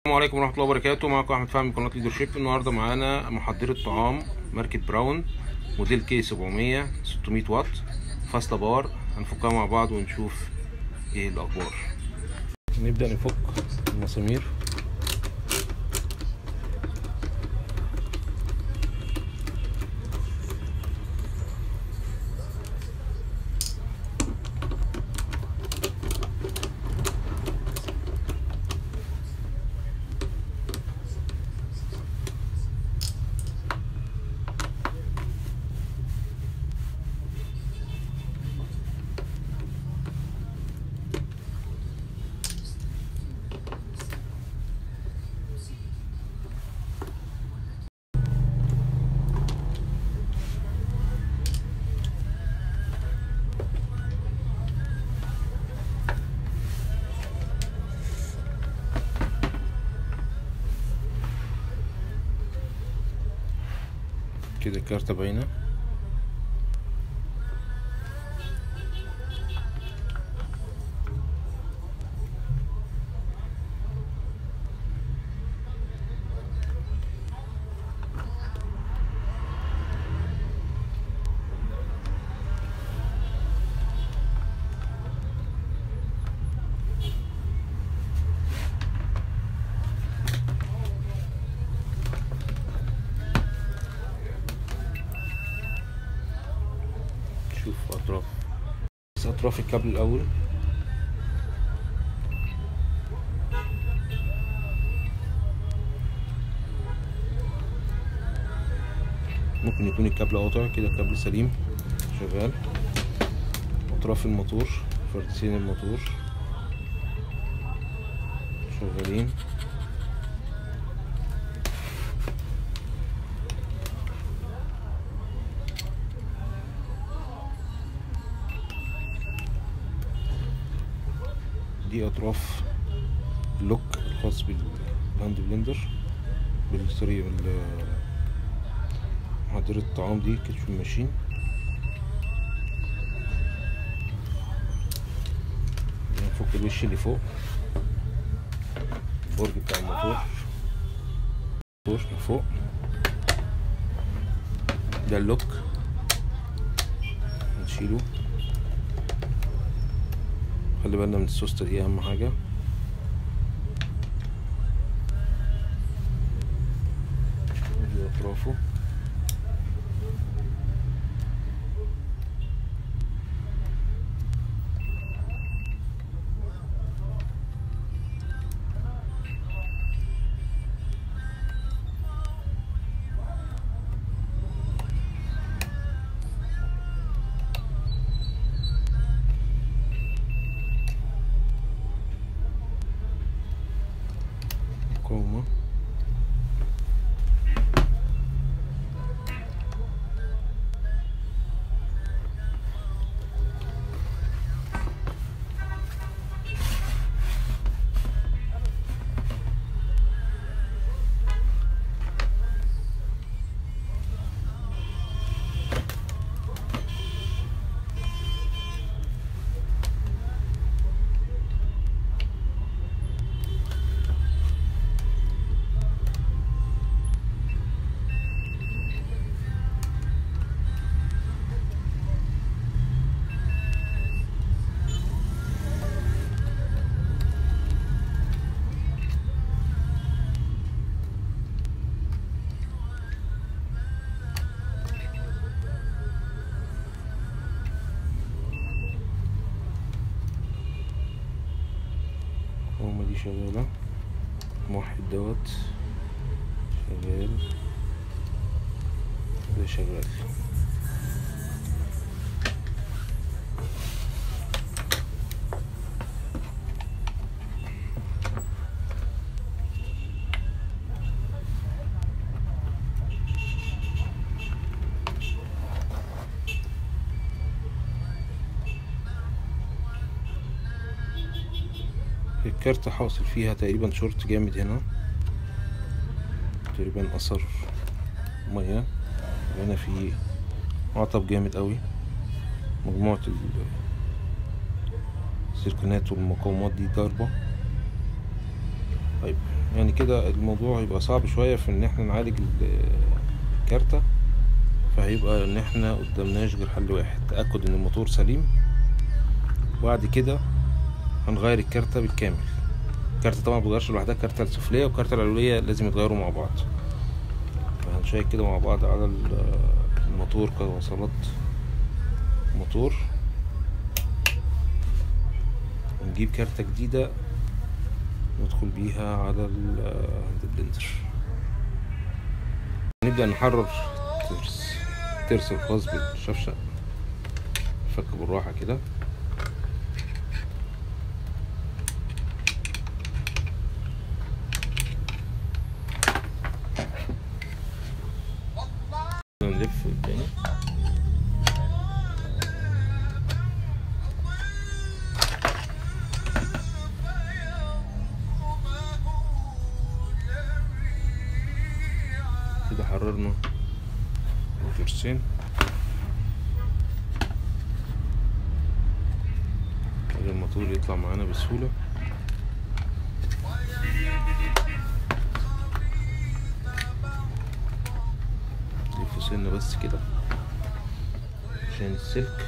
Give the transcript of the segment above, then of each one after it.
السلام عليكم ورحمة الله وبركاته معكم أحمد فهمي من قناة ليدر شيب النهاردة معانا محضرة طعام ماركة براون موديل كي 700 600 واط فاصلة باور هنفكها مع بعض ونشوف ايه الأخبار نبدأ نفك المسامير كده الكارتة باينة نشوف أطراف بس أطراف الكابل الأول ممكن يكون الكابل قاطع كده الكابل سليم شغال أطراف الموتور فردتين الموتور شغالين دي اطراف اللوك الخاص بالهاند بلندر بالسوري بال محضرة الطعام دي كشف الماشين نفك الوش اللي فوق البرج بتاع الموتور الموتور من فوق ده اللوك نشيله خلي بالنا من السوستة دي اهم حاجة دي اطرافه مقاومة المقاومة دي شغالة موحد دوت شغال ده شغال الكارت حاصل فيها تقريبا شورت جامد هنا تقريبا اثر ميه هنا في عطب جامد قوي مجموعة ال- السيركونات والمقاومات دي ضاربة طيب يعني كده الموضوع هيبقى صعب شوية في ان احنا نعالج الكارتة فهيبقى ان احنا قدامناش غير حل واحد تأكد ان الموتور سليم وبعد كده هنغير الكارتة بالكامل الكارتة طبعا مبتغيرش لوحدها الكارتة السفلية والكارتة العلوية لازم يتغيروا مع بعض فهنشيك كده مع بعض على الموتور كوصلات موتور ونجيب كارتة جديدة ندخل بيها على البلندر نبدأ نحرر ترس الترس الخاص بالشفشق نفك بالراحة كده نلف تاني كده حررنا الترسين الموتور يطلع معانا بسهولة نلف سنة بس كده عشان السلك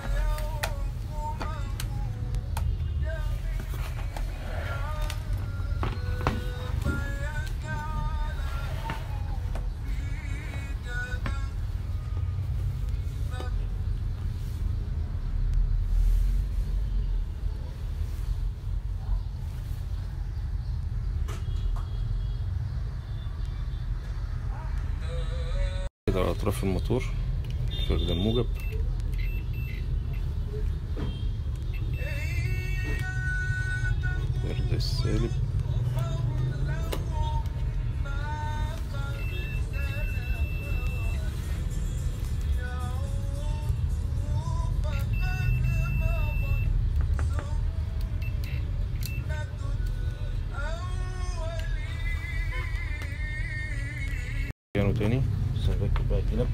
كده على اطراف الموتور فرد الموجب فرد السالب كانوا تاني بس هنركب بقى الجنب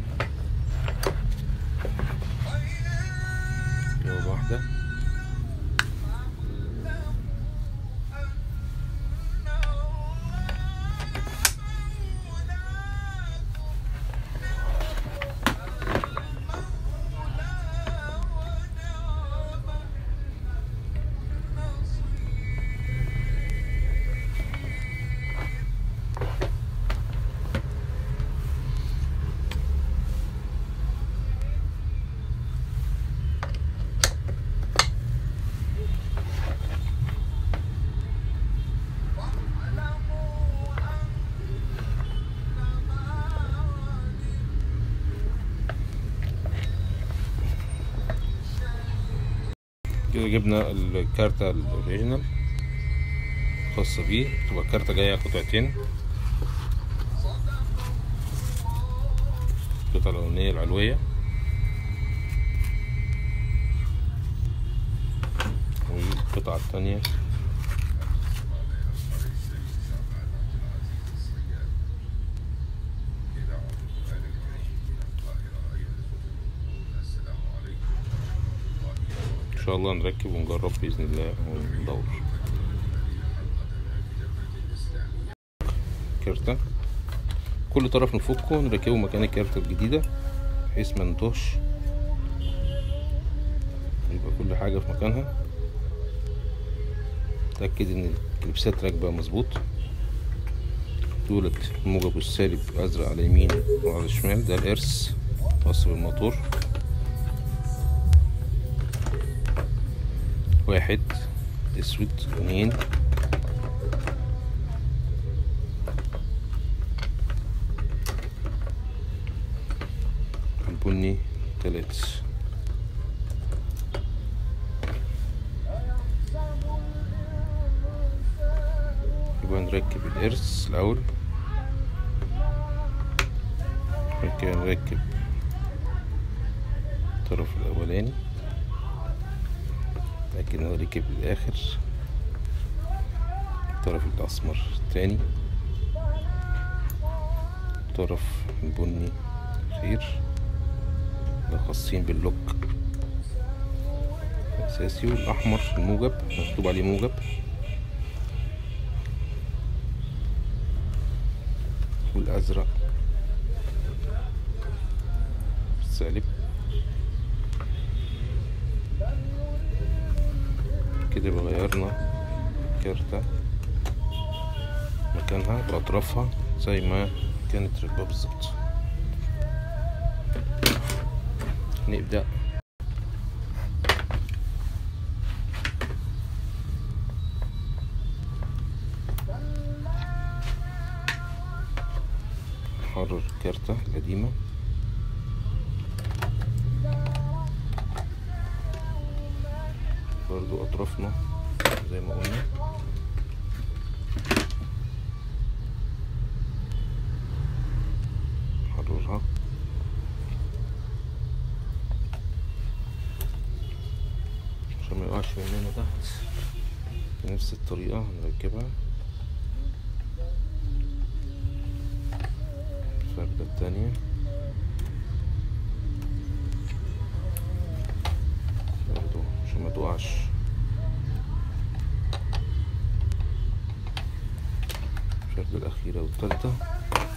جواب واحدة كده جبنا الكارتة الأوريجينال الخاصة بيه تبقى الكارتة جاية قطعتين القطعة الأولانية العلوية والقطعة التانية ان شاء الله نركب ونجرب باذن الله وندور كارتة كل طرف نفكه نركبه مكان الكارتة الجديدة بحيث ما نتوهش يبقى كل حاجة في مكانها تأكد ان الكليبسات راكبة مظبوط دولت الموجب والسالب ازرق على اليمين وعلى الشمال ده الارس خاص بالموتور واحد اسود اتنين البني تلاتة يبقى نركب الارس الاول بعد كده نركب الطرف الاولاني لكن هو ركب للآخر الطرف الأسمر التاني الطرف البني الأخير ده خاصين باللوك الأساسي والأحمر الموجب مكتوب عليه موجب والازرق السالب كده يبقى غيرنا كارتة مكانها بأطرافها زي ما كانت راكبة بالظبط نبدأ نحرر الكارتة القديمة برضو أطرافنا زي ما قلنا نحررها عشان ما يقعش مننا تحت بنفس الطريقة هنركبها الفردة التانية برضو عشان ما تقعش الفردة الأخيرة والتالتة